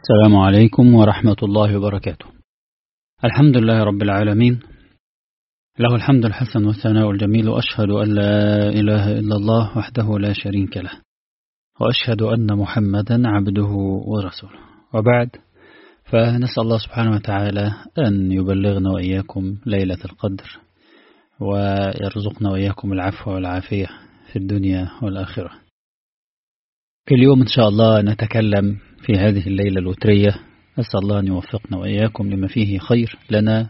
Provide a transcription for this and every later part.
السلام عليكم ورحمة الله وبركاته الحمد لله رب العالمين له الحمد الحسن والثناء الجميل وأشهد أن لا إله إلا الله وحده لا شريك له وأشهد أن محمدا عبده ورسوله وبعد فنسأل الله سبحانه وتعالى أن يبلغنا وإياكم ليلة القدر ويرزقنا وإياكم العفو والعافية في الدنيا والآخرة في اليوم إن شاء الله نتكلم في هذه الليلة الوترية أسأل الله أن يوفقنا وإياكم لما فيه خير لنا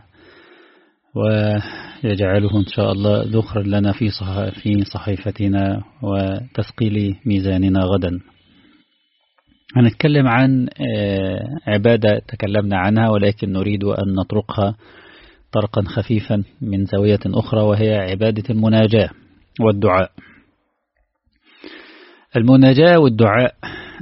ويجعله إن شاء الله ذخرا لنا في في صحيفتنا وتثقيل ميزاننا غدا هنتكلم عن عبادة تكلمنا عنها ولكن نريد أن نطرقها طرقا خفيفا من زاوية أخرى وهي عبادة المناجاة والدعاء المناجاة والدعاء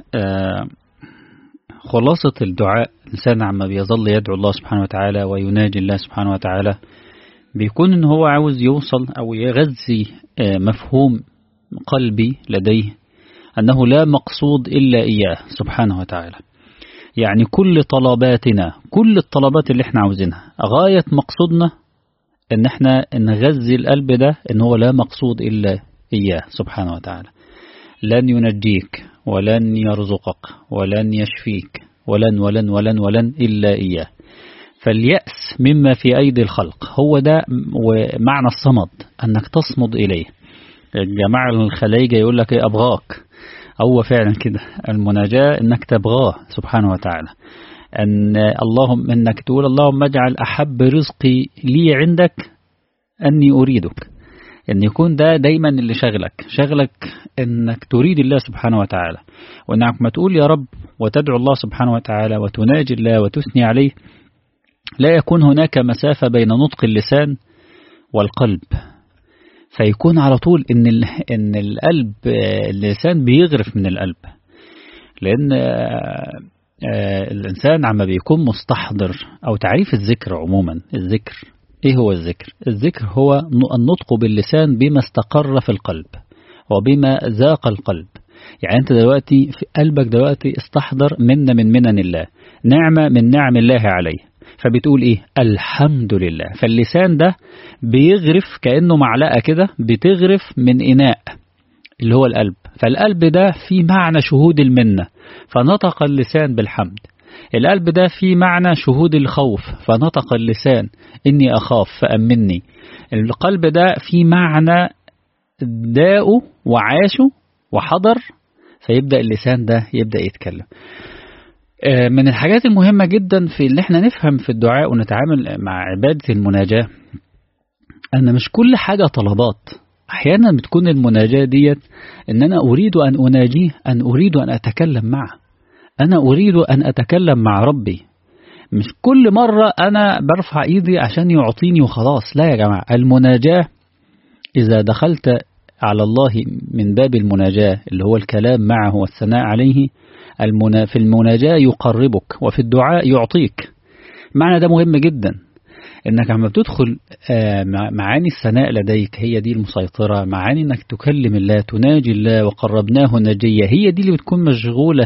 خلاصة الدعاء الإنسان عما بيظل يدعو الله سبحانه وتعالى ويناجي الله سبحانه وتعالى بيكون إن هو عاوز يوصل أو يغذي مفهوم قلبي لديه أنه لا مقصود إلا إياه سبحانه وتعالى يعني كل طلباتنا كل الطلبات اللي احنا عاوزينها غاية مقصودنا ان احنا نغذي القلب ده ان هو لا مقصود إلا إياه سبحانه وتعالى لن ينجيك ولن يرزقك ولن يشفيك ولن ولن ولن ولن إلا إياه فاليأس مما في أيدي الخلق هو ده ومعنى الصمد أنك تصمد إليه الجماعة الخلايجة يقول لك إيه أبغاك هو فعلا كده المناجاة أنك تبغاه سبحانه وتعالى أن اللهم أنك تقول اللهم اجعل أحب رزقي لي عندك أني أريدك أن يكون ده دايما اللي شغلك شغلك أنك تريد الله سبحانه وتعالى وأنك ما تقول يا رب وتدعو الله سبحانه وتعالى وتناجي الله وتثني عليه لا يكون هناك مسافة بين نطق اللسان والقلب فيكون على طول ان ان القلب اللسان بيغرف من القلب لان الانسان عما بيكون مستحضر او تعريف الذكر عموما الذكر ايه هو الذكر الذكر هو النطق باللسان بما استقر في القلب وبما ذاق القلب يعني انت دلوقتي في قلبك دلوقتي استحضر منا من منن الله نعمة من نعم الله عليه فبتقول ايه الحمد لله فاللسان ده بيغرف كأنه معلقة كده بتغرف من إناء اللي هو القلب فالقلب ده في معنى شهود المنة فنطق اللسان بالحمد القلب ده في معنى شهود الخوف فنطق اللسان إني أخاف فأمني القلب ده في معنى داءه وعاشه وحضر فيبدأ اللسان ده يبدأ يتكلم من الحاجات المهمة جدا في اللي احنا نفهم في الدعاء ونتعامل مع عبادة المناجاة أن مش كل حاجة طلبات أحيانا بتكون المناجاة ديت أن أنا أريد أن أناجيه أن أريد أن أتكلم معه أنا أريد أن أتكلم مع ربي مش كل مرة أنا برفع إيدي عشان يعطيني وخلاص لا يا جماعة المناجاة إذا دخلت على الله من باب المناجاة اللي هو الكلام معه والثناء عليه المنا في المناجاة يقربك وفي الدعاء يعطيك معنى ده مهم جدا انك عم بتدخل معاني الثناء لديك هي دي المسيطرة معاني انك تكلم الله تناجي الله وقربناه نجية هي دي اللي بتكون مشغولة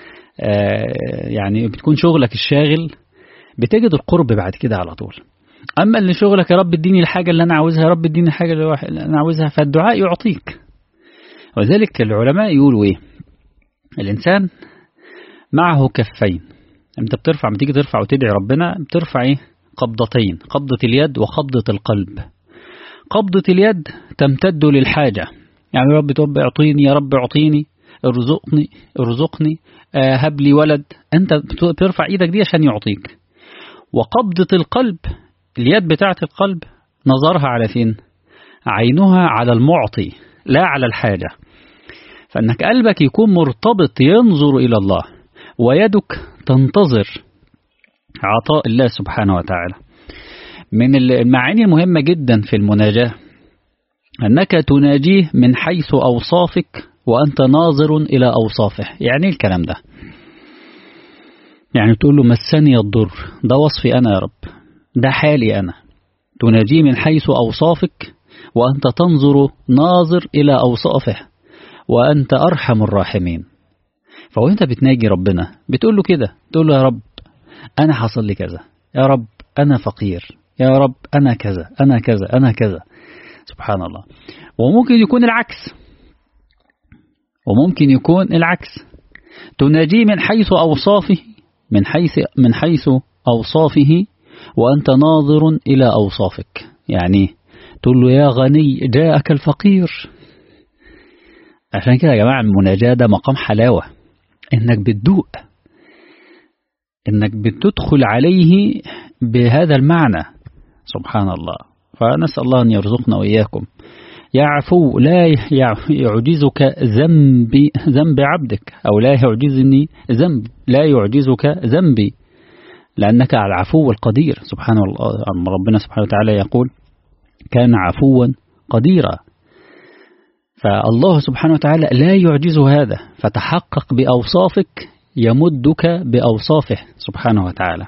يعني بتكون شغلك الشاغل بتجد القرب بعد كده على طول اما اللي شغلك يا رب اديني الحاجة اللي انا عاوزها يا رب اديني الحاجة اللي انا عاوزها فالدعاء يعطيك وذلك العلماء يقولوا ايه الانسان معه كفين انت بترفع لما تيجي ترفع وتدعي ربنا بترفع ايه قبضتين قبضة اليد وقبضة القلب قبضة اليد تمتد للحاجة يعني يا رب رب اعطيني يا رب اعطيني ارزقني ارزقني آه هب لي ولد انت بترفع ايدك دي عشان يعطيك وقبضة القلب اليد بتاعة القلب نظرها على فين عينها على المعطي لا على الحاجة فانك قلبك يكون مرتبط ينظر الى الله ويدك تنتظر عطاء الله سبحانه وتعالى من المعاني المهمة جدا في المناجاة أنك تناجيه من حيث أوصافك وأنت ناظر إلى أوصافه يعني الكلام ده يعني تقول له مسني الضر ده وصفي أنا يا رب ده حالي أنا تناجيه من حيث أوصافك وأنت تنظر ناظر إلى أوصافه وأنت أرحم الراحمين فوانت بتناجي ربنا بتقول له كده تقول له يا رب أنا حصل لي كذا يا رب أنا فقير يا رب أنا كذا أنا كذا أنا كذا سبحان الله وممكن يكون العكس وممكن يكون العكس تناجيه من حيث أوصافه من حيث من حيث أوصافه وأنت ناظر إلى أوصافك يعني تقول له يا غني جاءك الفقير عشان كده يا جماعة المناجاة ده مقام حلاوة إنك بتدوق إنك بتدخل عليه بهذا المعنى سبحان الله فنسأل الله أن يرزقنا وإياكم يعفو لا يعجزك ذنب ذنب عبدك أو لا يعجزني ذنب لا يعجزك ذنبي لأنك على العفو القدير سبحان الله ربنا سبحانه وتعالى يقول كان عفوا قديرا فالله سبحانه وتعالى لا يعجز هذا فتحقق بأوصافك يمدك بأوصافه سبحانه وتعالى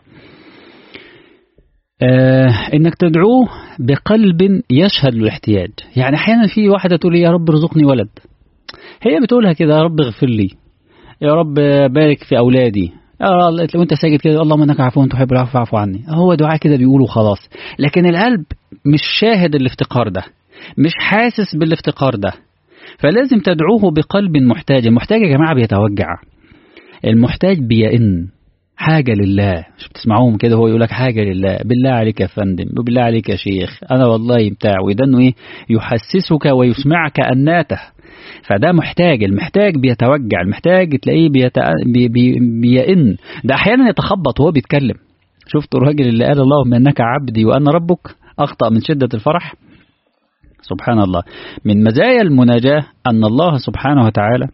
آه انك تدعوه بقلب يشهد الاحتياج يعني احيانا في واحدة تقول يا رب ارزقني ولد هي بتقولها كده يا رب اغفر لي يا رب بارك في اولادي لو انت ساجد كده اللهم انك عفو تحب العفو فاعف عني هو دعاء كده بيقوله خلاص لكن القلب مش شاهد الافتقار ده مش حاسس بالافتقار ده فلازم تدعوه بقلب محتاج المحتاج يا جماعة بيتوجع المحتاج بيئن حاجة لله مش بتسمعوهم كده هو يقول لك حاجة لله بالله عليك يا فندم بالله عليك يا شيخ أنا والله بتاع وده إنه إيه يحسسك ويسمعك أناته فده محتاج المحتاج بيتوجع المحتاج تلاقيه بيت... بي... بي... بيئن ده أحيانا يتخبط وهو بيتكلم شفت الراجل اللي قال اللهم إنك عبدي وأنا ربك أخطأ من شدة الفرح سبحان الله من مزايا المناجاة أن الله سبحانه وتعالى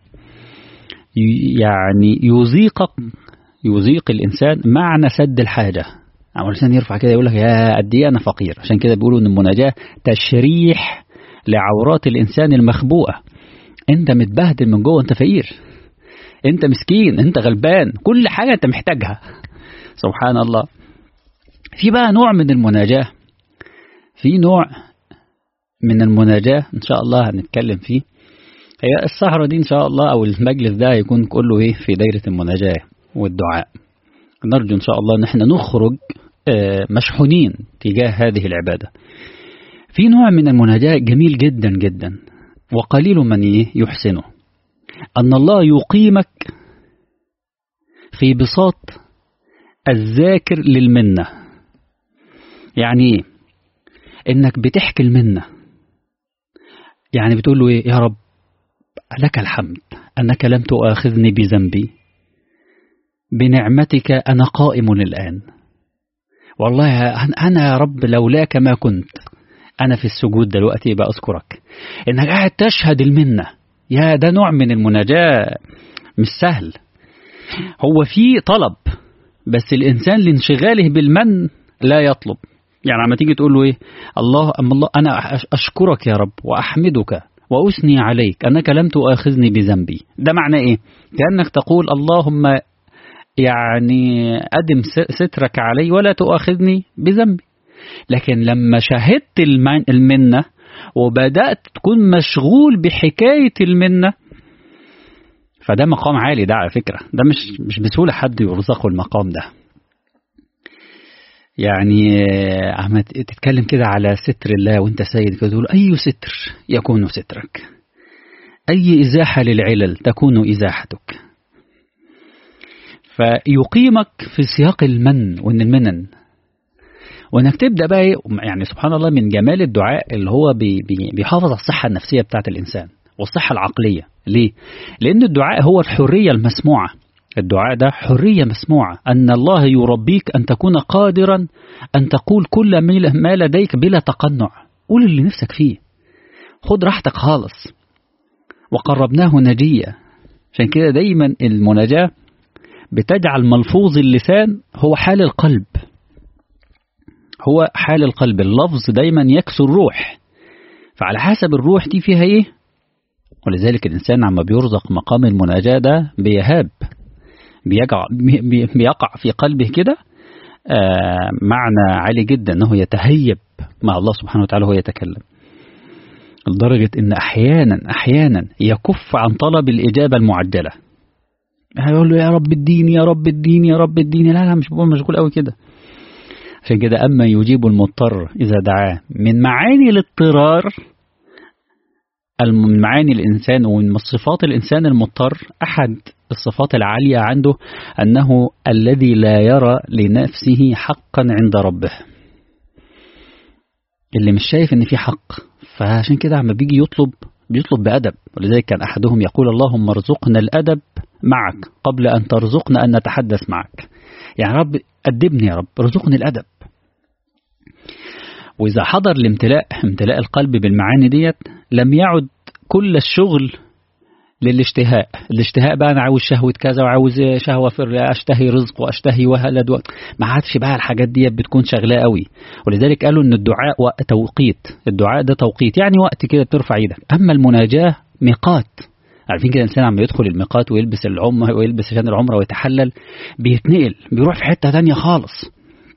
يعني يذيقك يذيق الإنسان معنى سد الحاجة أما الإنسان يرفع كده يقول لك يا قد إيه أنا فقير عشان كده بيقولوا إن المناجاة تشريح لعورات الإنسان المخبوءة أنت متبهدل من جوه أنت فقير أنت مسكين أنت غلبان كل حاجة أنت محتاجها سبحان الله في بقى نوع من المناجاة في نوع من المناجاة إن شاء الله هنتكلم فيه هي السهرة دي إن شاء الله أو المجلس ده هيكون كله إيه في دايرة المناجاة والدعاء نرجو إن شاء الله أن احنا نخرج مشحونين تجاه هذه العبادة في نوع من المناجاة جميل جدا جدا وقليل من يحسنه أن الله يقيمك في بساط الذاكر للمنة يعني إيه؟ إنك بتحكي المنة يعني بتقول له إيه يا رب لك الحمد أنك لم تؤاخذني بذنبي بنعمتك أنا قائم الآن والله أنا يا رب لولاك ما كنت أنا في السجود دلوقتي بأذكرك إنك قاعد تشهد المنة يا ده نوع من المناجاة مش سهل هو في طلب بس الإنسان لانشغاله بالمن لا يطلب يعني عما تيجي تقول له إيه الله أما الله أنا أشكرك يا رب وأحمدك وأثني عليك أنك لم تؤاخذني بذنبي ده معنى إيه كأنك تقول اللهم يعني أدم سترك علي ولا تؤاخذني بذنبي لكن لما شاهدت المنة وبدأت تكون مشغول بحكاية المنة فده مقام عالي ده على فكرة ده مش مش بسهولة حد يرزقه المقام ده يعني عم تتكلم كده على ستر الله وانت سيد كده تقول أي ستر يكون سترك أي إزاحة للعلل تكون إزاحتك فيقيمك في سياق المن وان المنن وانك تبدا بقى يعني سبحان الله من جمال الدعاء اللي هو بي بي بيحافظ على الصحه النفسيه بتاعت الانسان والصحه العقليه ليه لان الدعاء هو الحريه المسموعه الدعاء ده حرية مسموعة أن الله يربيك أن تكون قادرا أن تقول كل ما لديك بلا تقنع قول اللي نفسك فيه خد راحتك خالص وقربناه نجية عشان كده دايما المناجاة بتجعل ملفوظ اللسان هو حال القلب هو حال القلب اللفظ دايما يكسو الروح فعلى حسب الروح دي فيها ايه ولذلك الإنسان عما بيرزق مقام المناجاة ده بيهاب بيقع, بيقع في قلبه كده آه معنى عالي جدا أنه يتهيب مع الله سبحانه وتعالى وهو يتكلم لدرجة أن أحيانا أحيانا يكف عن طلب الإجابة المعجلة هيقول له يا رب اديني يا رب اديني يا رب اديني لا لا مش بقول مشغول قوي كده عشان كده أما يجيب المضطر إذا دعاه من معاني الاضطرار من معاني الإنسان ومن صفات الإنسان المضطر أحد الصفات العالية عنده أنه الذي لا يرى لنفسه حقا عند ربه اللي مش شايف ان في حق فعشان كده عم بيجي يطلب بيطلب بأدب ولذلك كان أحدهم يقول اللهم ارزقنا الأدب معك قبل أن ترزقنا أن نتحدث معك يعني رب أدبني يا رب ارزقني الأدب وإذا حضر الامتلاء امتلاء القلب بالمعاني ديت لم يعد كل الشغل للاشتهاء الاشتهاء بقى انا عاوز شهوه كذا وعاوز شهوه في اشتهي رزق واشتهي ولد و... ما عادش بقى الحاجات دي بتكون شغلاه قوي ولذلك قالوا ان الدعاء وقت توقيت الدعاء ده توقيت يعني وقت كده ترفع ايدك اما المناجاه ميقات عارفين كده الانسان عم يدخل الميقات ويلبس العمره ويلبس عشان العمره ويتحلل بيتنقل بيروح في حته ثانيه خالص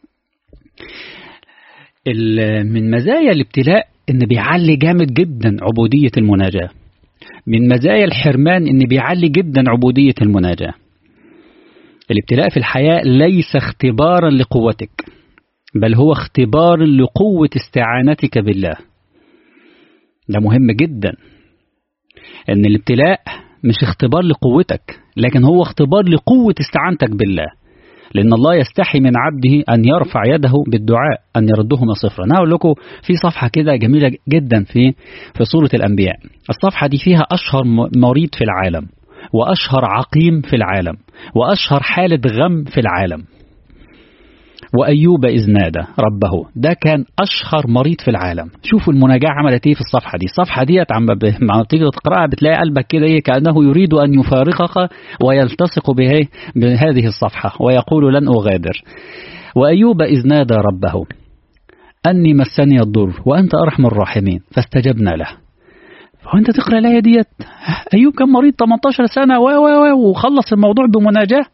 من مزايا الابتلاء ان بيعلي جامد جدا عبوديه المناجاه من مزايا الحرمان ان بيعلي جدا عبودية المناجاة الابتلاء في الحياة ليس اختبارا لقوتك بل هو اختبار لقوة استعانتك بالله ده مهم جدا ان الابتلاء مش اختبار لقوتك لكن هو اختبار لقوة استعانتك بالله لأن الله يستحي من عبده أن يرفع يده بالدعاء أن يردهما صفرا أنا أقول لكم في صفحة كده جميلة جدا في في سورة الأنبياء الصفحة دي فيها أشهر مريض في العالم وأشهر عقيم في العالم وأشهر حالة غم في العالم وأيوب إذ نادى ربه ده كان أشهر مريض في العالم شوفوا المناجاة عملت إيه في الصفحة دي الصفحة ديت عم عم تيجي تقرأها بتلاقي قلبك كده إيه كأنه يريد أن يفارقك ويلتصق به بهذه الصفحة ويقول لن أغادر وأيوب إذ نادى ربه أني مسني الضر وأنت أرحم الراحمين فاستجبنا له وانت تقرا الايه ديت ايوب كان مريض 18 سنه و و وخلص الموضوع بمناجاه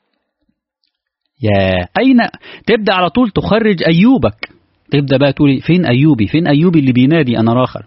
يا أين تبدأ على طول تخرج أيوبك تبدأ بقى تقولي فين أيوبي فين أيوبي اللي بينادي أنا راخر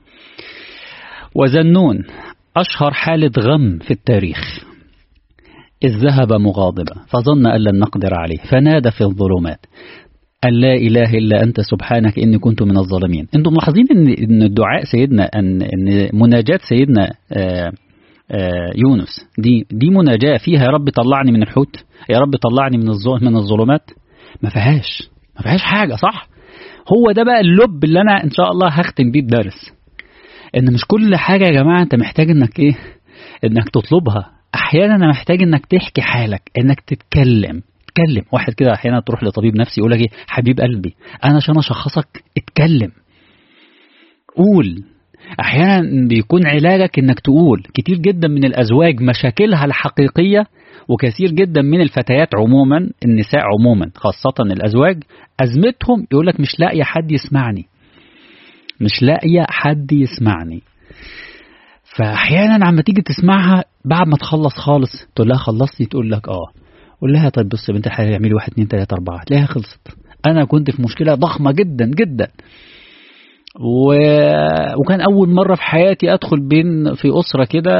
وزنون أشهر حالة غم في التاريخ إذ ذهب مغاضبا فظن أن لن نقدر عليه فنادى في الظلمات أن لا إله إلا أنت سبحانك إني كنت من الظالمين أنتم ملاحظين إن إن الدعاء سيدنا أن إن مناجاة سيدنا آآ آآ يونس دي دي مناجاة فيها يا رب طلعني من الحوت يا رب طلعني من من الظلمات ما فيهاش ما فيهاش حاجة صح هو ده بقى اللب اللي أنا إن شاء الله هختم بيه الدرس إن مش كل حاجة يا جماعة أنت محتاج إنك إيه إنك تطلبها أحيانا أنا محتاج إنك تحكي حالك إنك تتكلم اتكلم واحد كده احيانا تروح لطبيب نفسي يقول لك ايه حبيب قلبي انا عشان اشخصك اتكلم قول احيانا بيكون علاجك انك تقول كتير جدا من الازواج مشاكلها الحقيقيه وكثير جدا من الفتيات عموما النساء عموما خاصه الازواج ازمتهم يقول لك مش لاقيه حد يسمعني مش لاقيه حد يسمعني فاحيانا عما تيجي تسمعها بعد ما تخلص خالص تقول لها خلصتي تقول لك اه قول لها طيب بص يا بنت الحلال اعملي واحد اتنين تلاته اربعه تلاقيها خلصت انا كنت في مشكله ضخمه جدا جدا و... وكان اول مره في حياتي ادخل بين في اسره كده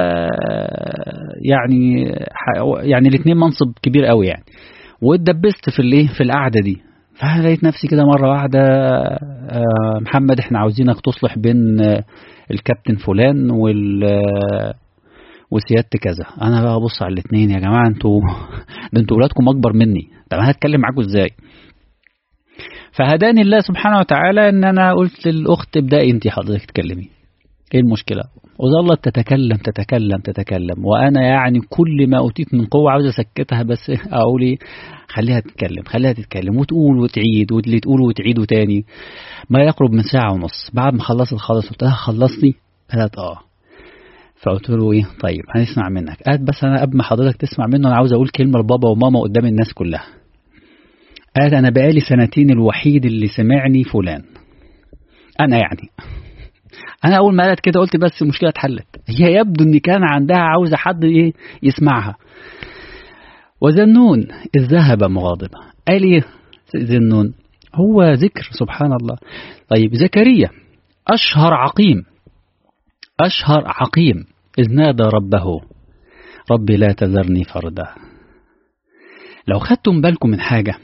يعني يعني الاثنين منصب كبير قوي يعني واتدبست في الايه في القعده دي فلقيت نفسي كده مره واحده محمد احنا عاوزينك تصلح بين الكابتن فلان وال وسيادة كذا انا بقى ابص على الاثنين يا جماعه انتوا ده انتوا اولادكم اكبر مني طب انا هتكلم معاكم ازاي فهداني الله سبحانه وتعالى ان انا قلت للاخت ابداي انت حضرتك تكلمي ايه المشكله وظلت تتكلم تتكلم تتكلم وانا يعني كل ما اوتيت من قوه عاوز اسكتها بس اقول ايه خليها تتكلم خليها تتكلم وتقول وتعيد واللي تقول وتعيده تاني ما يقرب من ساعه ونص بعد ما خلصت خالص قلت لها خلصتي قالت اه فقلت له ايه طيب هنسمع منك قالت بس انا قبل ما حضرتك تسمع منه انا عاوز اقول كلمه لبابا وماما قدام الناس كلها قالت انا بقالي سنتين الوحيد اللي سمعني فلان انا يعني انا اول ما قالت كده قلت بس المشكله اتحلت هي يبدو ان كان عندها عاوزه حد ايه يسمعها وذنون اذ ذهب مغاضبا قال ايه ذنون هو ذكر سبحان الله طيب زكريا اشهر عقيم أشهر عقيم إذ نادى ربه رب لا تذرني فردا لو خدتم بالكم من حاجة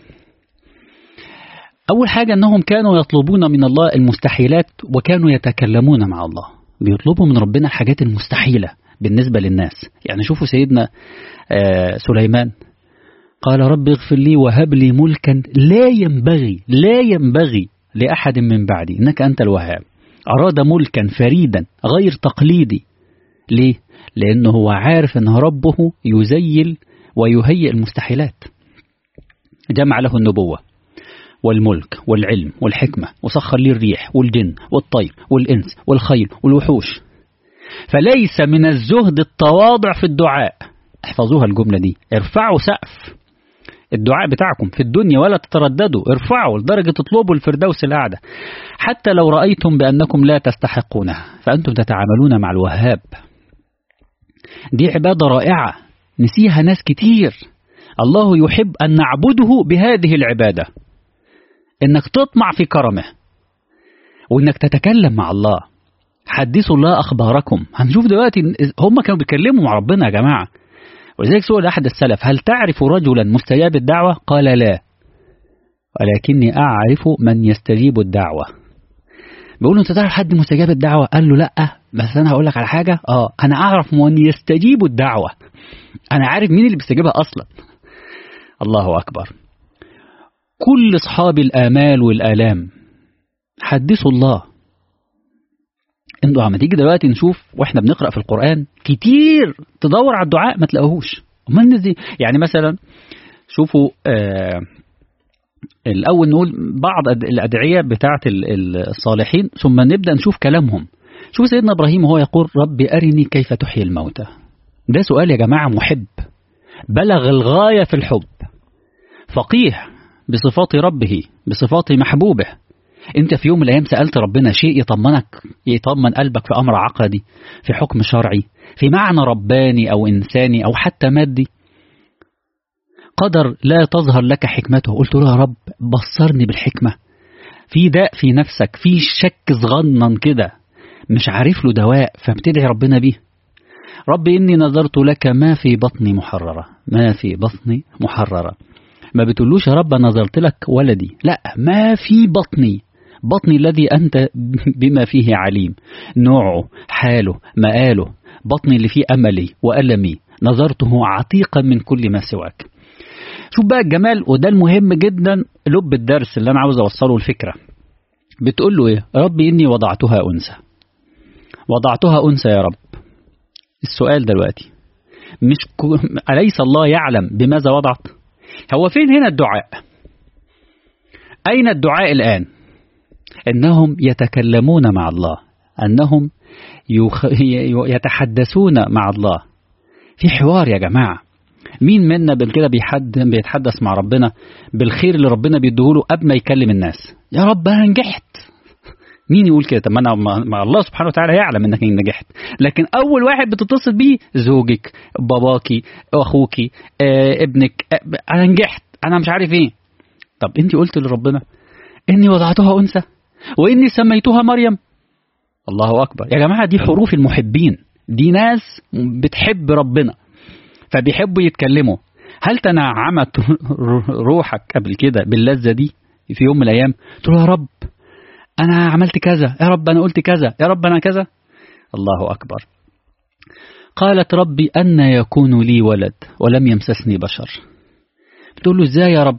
أول حاجة أنهم كانوا يطلبون من الله المستحيلات وكانوا يتكلمون مع الله بيطلبوا من ربنا الحاجات المستحيلة بالنسبة للناس يعني شوفوا سيدنا سليمان قال رب اغفر لي وهب لي ملكا لا ينبغي لا ينبغي لأحد من بعدي إنك أنت الوهاب أراد ملكا فريدا غير تقليدي ليه؟ لأنه هو عارف أن ربه يزيل ويهيئ المستحيلات جمع له النبوة والملك والعلم والحكمة وسخر لي الريح والجن والطير والإنس والخيل والوحوش فليس من الزهد التواضع في الدعاء احفظوها الجملة دي ارفعوا سقف الدعاء بتاعكم في الدنيا ولا تترددوا ارفعوا لدرجة تطلبوا الفردوس الأعلى حتى لو رأيتم بأنكم لا تستحقونها فأنتم تتعاملون مع الوهاب دي عبادة رائعة نسيها ناس كتير الله يحب أن نعبده بهذه العبادة إنك تطمع في كرمه وإنك تتكلم مع الله حدثوا الله أخباركم هنشوف دلوقتي هم كانوا بيتكلموا مع ربنا يا جماعة ولذلك سئل أحد السلف هل تعرف رجلا مستجاب الدعوة قال لا ولكني أعرف من يستجيب الدعوة بيقول له أنت تعرف حد مستجاب الدعوة قال له لا بس أنا هقول لك على حاجة آه أنا أعرف من يستجيب الدعوة أنا عارف مين اللي بيستجيبها أصلا الله أكبر كل أصحاب الآمال والآلام حدثوا الله انتوا عم تيجي دلوقتي نشوف واحنا بنقرا في القران كتير تدور على الدعاء ما تلاقوهوش امال الناس دي يعني مثلا شوفوا آه الاول نقول بعض الادعيه بتاعه الصالحين ثم نبدا نشوف كلامهم شوف سيدنا ابراهيم وهو يقول رب ارني كيف تحيي الموتى ده سؤال يا جماعه محب بلغ الغايه في الحب فقيه بصفات ربه بصفات محبوبه انت في يوم من الايام سالت ربنا شيء يطمنك يطمن قلبك في امر عقدي في حكم شرعي في معنى رباني او انساني او حتى مادي قدر لا تظهر لك حكمته قلت له يا رب بصرني بالحكمه في داء في نفسك في شك صغنن كده مش عارف له دواء فبتدعي ربنا بيه رب إني نظرت لك ما في بطني محررة ما في بطني محررة ما بتقولوش يا رب نظرت لك ولدي لا ما في بطني بطني الذي أنت بما فيه عليم نوعه حاله مآله بطني اللي فيه أملي وألمي نظرته عتيقا من كل ما سواك شوف بقى الجمال وده المهم جدا لب الدرس اللي أنا عاوز أوصله الفكرة بتقول له إيه ربي إني وضعتها أنثى وضعتها أنثى يا رب السؤال دلوقتي مش كو... أليس الله يعلم بماذا وضعت هو فين هنا الدعاء أين الدعاء الآن أنهم يتكلمون مع الله أنهم يخ... يتحدثون مع الله في حوار يا جماعة مين منا بالكده بيحد بيتحدث مع ربنا بالخير اللي ربنا بيديهوله قبل ما يكلم الناس يا رب انا نجحت مين يقول كده طب ما انا ما الله سبحانه وتعالى يعلم انك نجحت لكن اول واحد بتتصل بيه زوجك باباكي اخوكي آه ابنك آه انا نجحت انا مش عارف ايه طب انت قلت لربنا اني وضعتها انثى واني سميتها مريم الله اكبر يا جماعه دي حروف المحبين دي ناس بتحب ربنا فبيحبوا يتكلموا هل تنعمت روحك قبل كده باللذه دي في يوم من الايام تقول يا رب أنا عملت كذا يا رب أنا قلت كذا يا رب أنا كذا الله أكبر قالت ربي أن يكون لي ولد ولم يمسسني بشر بتقول له إزاي يا رب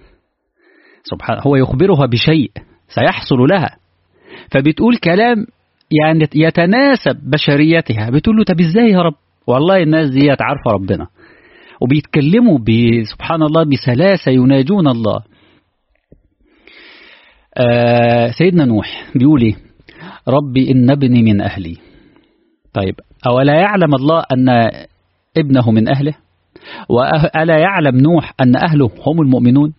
سبحان هو يخبرها بشيء سيحصل لها فبتقول كلام يعني يتناسب بشريتها بتقول له طب إزاي يا رب والله الناس دي عارفة ربنا وبيتكلموا سبحان الله بسلاسة يناجون الله آه سيدنا نوح بيقول ايه ربي إن ابني من أهلي طيب أولا يعلم الله أن ابنه من أهله وألا يعلم نوح أن أهله هم المؤمنون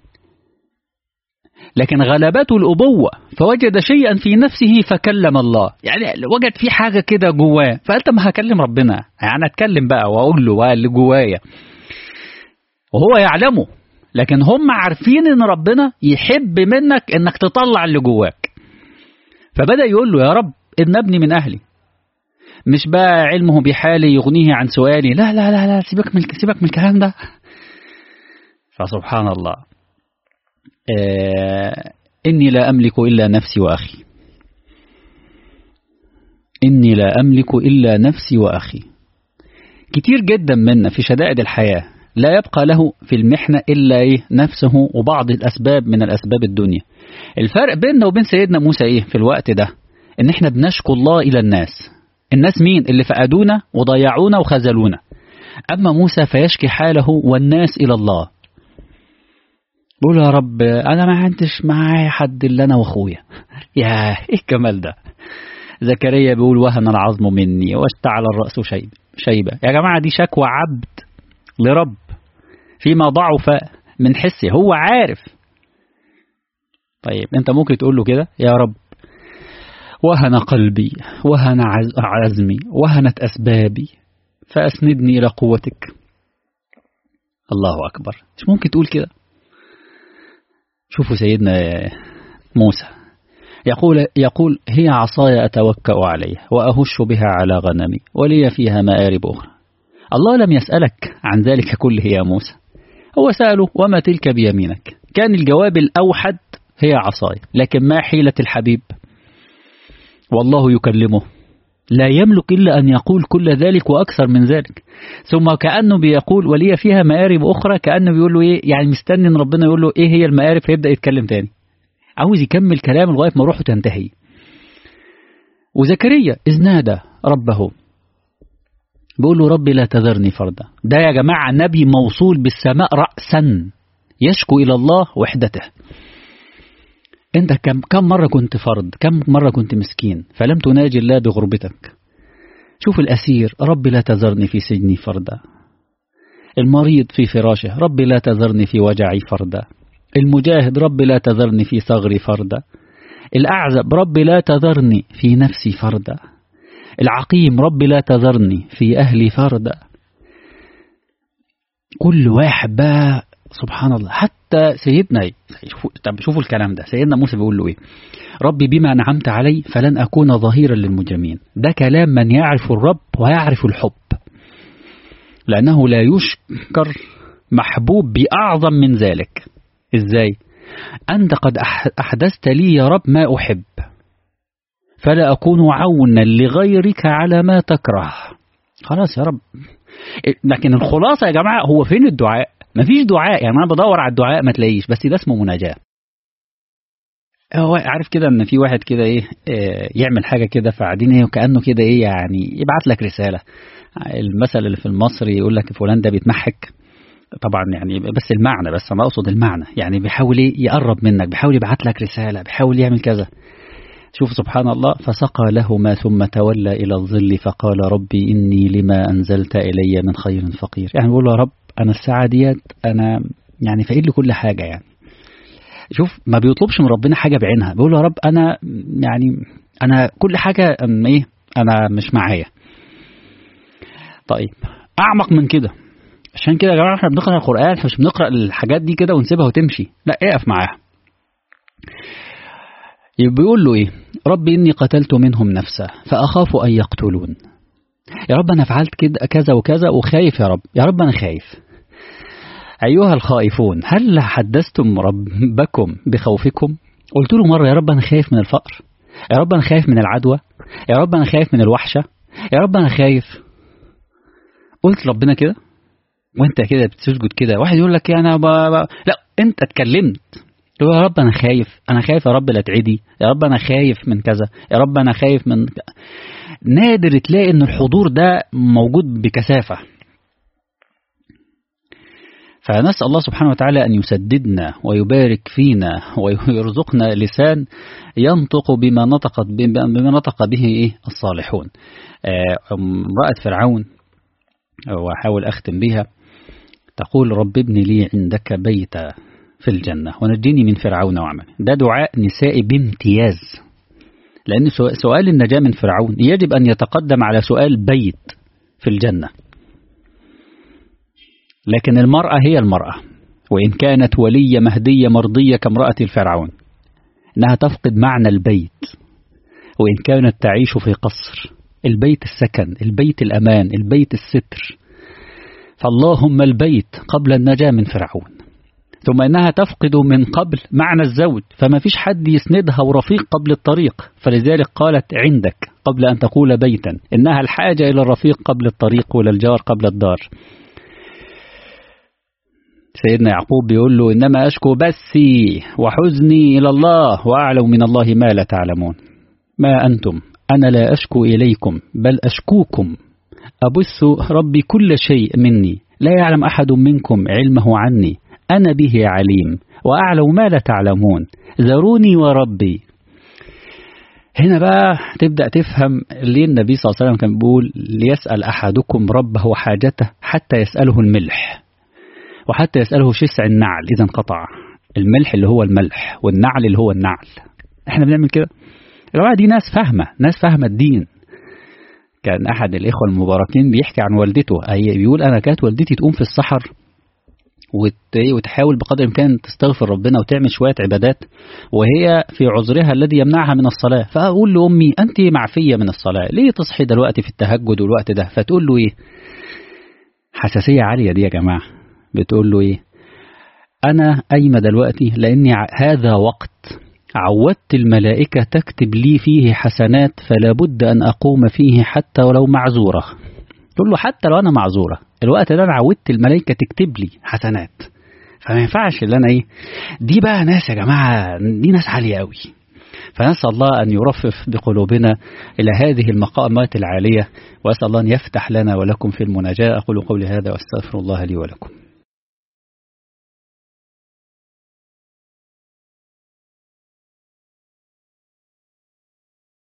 لكن غلبته الأبوة فوجد شيئا في نفسه فكلم الله يعني وجد في حاجة كده جواه فقال طب ما هكلم ربنا يعني أتكلم بقى وأقول له بقى اللي جوايا وهو يعلمه لكن هم عارفين ان ربنا يحب منك انك تطلع اللي جواك فبدأ يقول له يا رب ان ابني من اهلي مش بقى علمه بحالي يغنيه عن سؤالي لا لا لا لا سيبك من سيبك من الكلام ده فسبحان الله آه إني لا أملك إلا نفسي وأخي إني لا أملك إلا نفسي وأخي كتير جدا منا في شدائد الحياة لا يبقى له في المحنة إلا إيه نفسه وبعض الأسباب من الأسباب الدنيا الفرق بيننا وبين سيدنا موسى إيه في الوقت ده إن إحنا بنشكو الله إلى الناس الناس مين اللي فقدونا وضيعونا وخذلونا أما موسى فيشكي حاله والناس إلى الله بقول يا رب أنا ما عندش معايا حد إلا أنا وأخويا يا إيه الجمال ده زكريا بيقول وهن العظم مني واشتعل الرأس شيب شيبة يا جماعة دي شكوى عبد لرب فيما ضعف من حسه هو عارف طيب انت ممكن تقول له كده يا رب وهن قلبي وهن عزمي وهنت أسبابي فأسندني إلى قوتك الله أكبر مش ممكن تقول كده شوفوا سيدنا موسى يقول يقول هي عصاي أتوكأ عليها وأهش بها على غنمي ولي فيها مآرب أخرى الله لم يسألك عن ذلك كله يا موسى هو سأله وما تلك بيمينك كان الجواب الأوحد هي عصاي لكن ما حيلة الحبيب والله يكلمه لا يملك إلا أن يقول كل ذلك وأكثر من ذلك ثم كأنه بيقول ولي فيها مآرب أخرى كأنه بيقول له إيه يعني مستني إن ربنا يقول له إيه هي المآرب فيبدأ يتكلم تاني عاوز يكمل كلام لغاية ما روحه تنتهي وزكريا إذ نادى ربه بيقول له ربي لا تذرني فردا ده يا جماعة نبي موصول بالسماء رأسا يشكو إلى الله وحدته انت كم كم مرة كنت فرد كم مرة كنت مسكين فلم تناجي الله بغربتك شوف الأسير ربي لا تذرني في سجني فردا المريض في فراشه ربي لا تذرني في وجعي فردا المجاهد ربي لا تذرني في ثغري فردا الأعزب ربي لا تذرني في نفسي فردا العقيم ربي لا تذرني في أهلي فردا كل واحد بقى سبحان الله حتى سيدنا شوفوا طب شوفوا الكلام ده سيدنا موسى بيقول له ايه ربي بما انعمت علي فلن اكون ظهيرا للمجرمين ده كلام من يعرف الرب ويعرف الحب لانه لا يشكر محبوب باعظم من ذلك ازاي انت قد احدثت لي يا رب ما احب فلا اكون عونا لغيرك على ما تكره خلاص يا رب لكن الخلاصه يا جماعه هو فين الدعاء مفيش دعاء يعني انا بدور على الدعاء ما تلاقيش بس ده اسمه مناجاة هو عارف كده ان في واحد كده ايه يعمل حاجه كده فقاعدين ايه وكانه كده ايه يعني يبعت لك رساله المثل اللي في المصري يقول لك فلان ده بيتمحك طبعا يعني بس المعنى بس انا اقصد المعنى يعني بيحاول ايه يقرب منك بيحاول يبعت لك رساله بيحاول يعمل كذا شوف سبحان الله فسقى لهما ثم تولى إلى الظل فقال ربي إني لما أنزلت إلي من خير فقير يعني بيقول له يا رب أنا الساعة ديت أنا يعني فقير لي كل حاجة يعني شوف ما بيطلبش من ربنا حاجة بعينها بيقول يا رب أنا يعني أنا كل حاجة إيه أنا مش معايا طيب أعمق من كده عشان كده يا جماعة احنا بنقرأ القرآن مش بنقرأ الحاجات دي كده ونسيبها وتمشي لا اقف معاها بيقول له ايه ربي اني قتلت منهم نفسا فاخاف ان يقتلون يا رب انا فعلت كده كذا وكذا وخايف يا رب يا رب انا خايف ايها الخائفون هل حدثتم ربكم بخوفكم قلت له مره يا رب انا خايف من الفقر يا رب انا خايف من العدوى يا رب انا خايف من الوحشه يا رب انا خايف قلت ربنا كده وانت كده بتسجد كده واحد يقول لك انا ب... ب... لا انت اتكلمت تقول يا رب انا خايف انا خايف يا رب لا تعدي يا رب انا خايف من كذا يا رب انا خايف من نادر تلاقي ان الحضور ده موجود بكثافه فنسأل الله سبحانه وتعالى أن يسددنا ويبارك فينا ويرزقنا لسان ينطق بما نطقت بما نطق به إيه الصالحون امرأة فرعون وأحاول أختم بها تقول رب ابن لي عندك بيتا في الجنة ونجيني من فرعون وعمله ده دعاء نسائي بامتياز لأن سؤال النجاة من فرعون يجب أن يتقدم على سؤال بيت في الجنة لكن المرأة هي المرأة وإن كانت ولية مهدية مرضية كامرأة الفرعون إنها تفقد معنى البيت وإن كانت تعيش في قصر البيت السكن البيت الأمان البيت الستر فاللهم البيت قبل النجاة من فرعون ثم إنها تفقد من قبل معنى الزوج فما فيش حد يسندها ورفيق قبل الطريق فلذلك قالت عندك قبل أن تقول بيتا إنها الحاجة إلى الرفيق قبل الطريق ولا الجار قبل الدار سيدنا يعقوب بيقول له إنما أشكو بثي وحزني إلى الله وأعلم من الله ما لا تعلمون ما أنتم أنا لا أشكو إليكم بل أشكوكم أبث ربي كل شيء مني لا يعلم أحد منكم علمه عني أنا به عليم وأعلم ما لا تعلمون ذروني وربي هنا بقى تبدأ تفهم ليه النبي صلى الله عليه وسلم كان بيقول ليسأل أحدكم ربه حاجته حتى يسأله الملح وحتى يسأله شسع النعل إذا انقطع الملح اللي هو الملح والنعل اللي هو النعل احنا بنعمل كده يا جماعة دي ناس فاهمة ناس فاهمة الدين كان أحد الإخوة المباركين بيحكي عن والدته أي بيقول أنا كانت والدتي تقوم في السحر وتحاول بقدر الإمكان تستغفر ربنا وتعمل شوية عبادات وهي في عذرها الذي يمنعها من الصلاة فأقول لأمي أنت معفية من الصلاة ليه تصحي دلوقتي في التهجد والوقت ده فتقول له إيه حساسية عالية دي يا جماعة بتقول له إيه أنا قايمة دلوقتي لأني هذا وقت عودت الملائكة تكتب لي فيه حسنات فلا بد أن أقوم فيه حتى ولو معذورة تقول له حتى لو أنا معذورة الوقت ده أنا عودت الملائكة تكتب لي حسنات فما ينفعش اللي أنا إيه دي بقى ناس يا جماعة دي ناس عالية قوي فنسأل الله أن يرفف بقلوبنا إلى هذه المقامات العالية وأسأل الله أن يفتح لنا ولكم في المناجاة أقول قولي هذا وأستغفر الله لي ولكم